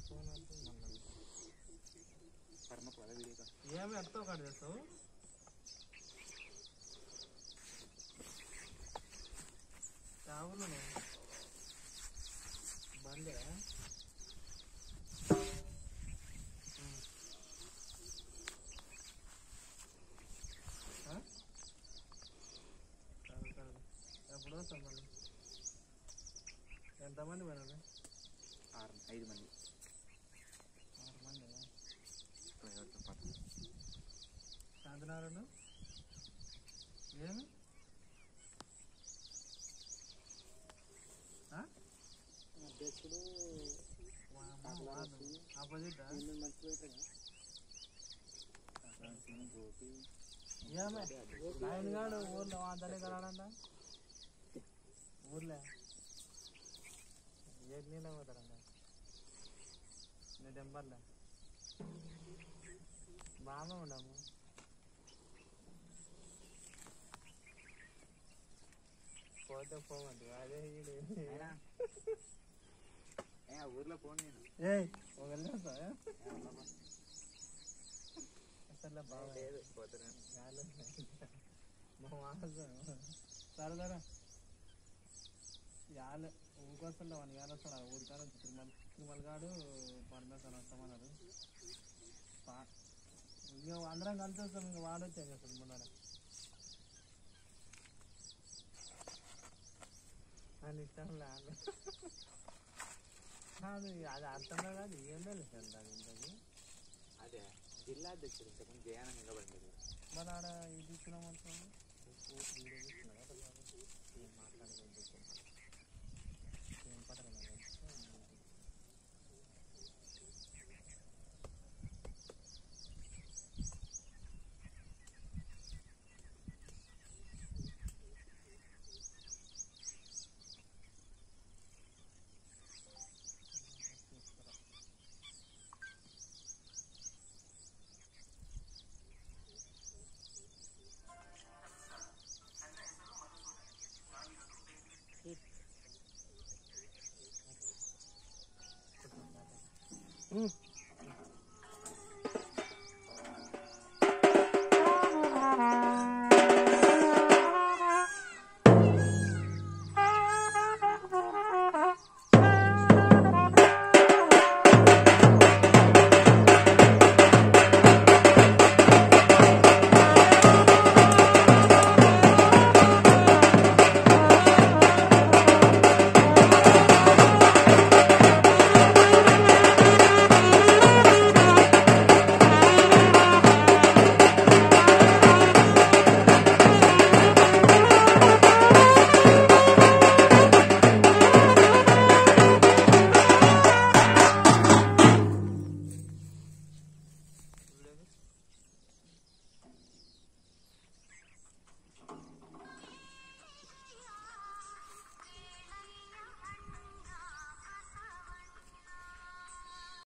Phone అంటే మళ్ళీ పరమకు వాళ్ళ వీడియో కాల్. ఏమి ఎంత ఒకటి చేస్తావు చావులు బందే సరే సరే ఎప్పుడు వస్తాం మళ్ళీ ఎంతమంది పోయినా ఆరు ఐదు మంది ఆరు మంది డ్రైవర్తో పాటు శాంతినారాయణ ఏమి ఆ? అధ్యక్షుడు వామ్మో, వాడు. ఆపోజిట్ ఆ? గోపి ఏమే ఆయన గాడు ఊర్లో వాంతనే కరాడంట ఊర్లే ఏ నీళ్ళ పోతారంట నీ టెంపర్లే బాగా ఉండము పోతే పోవండి అదే ఈడు. అయినా ఏ ఆ ఊర్లో ఫోన్ నేను ఏయ్ ఒక వెళ్ళేస్తా ఏ అమ్మమ్మ. అసలు బాగా లేదు పోతున్నాను గాలి మా మాసం సరే సరే యాల ఊరికొస్తుండే వన్ ఇయర్ వస్తాడు ఊరికాడ తిరుమల తిరుమల గాడు పరమేశ్వరం వస్తామన్నారు పా- ఇంక అందరం కలిసి వస్తాం ఇంక వాడు వచ్చాయి అసలు ముందర అని ఇష్టం లేదు అది అది అర్థమే కాదు ఏం తెలుసు అది ఇంతకి అదే జిల్లా అధ్యక్షుడు ఇంతకుముందు జయాన నిలబడింది మరి ఆడ ఇది ఇచ్చినామంటున్నాను వీడియో తీసుకున్నా కదా బాబు. ఏం మాట్లాడలేదు ఏం పట్టలేదు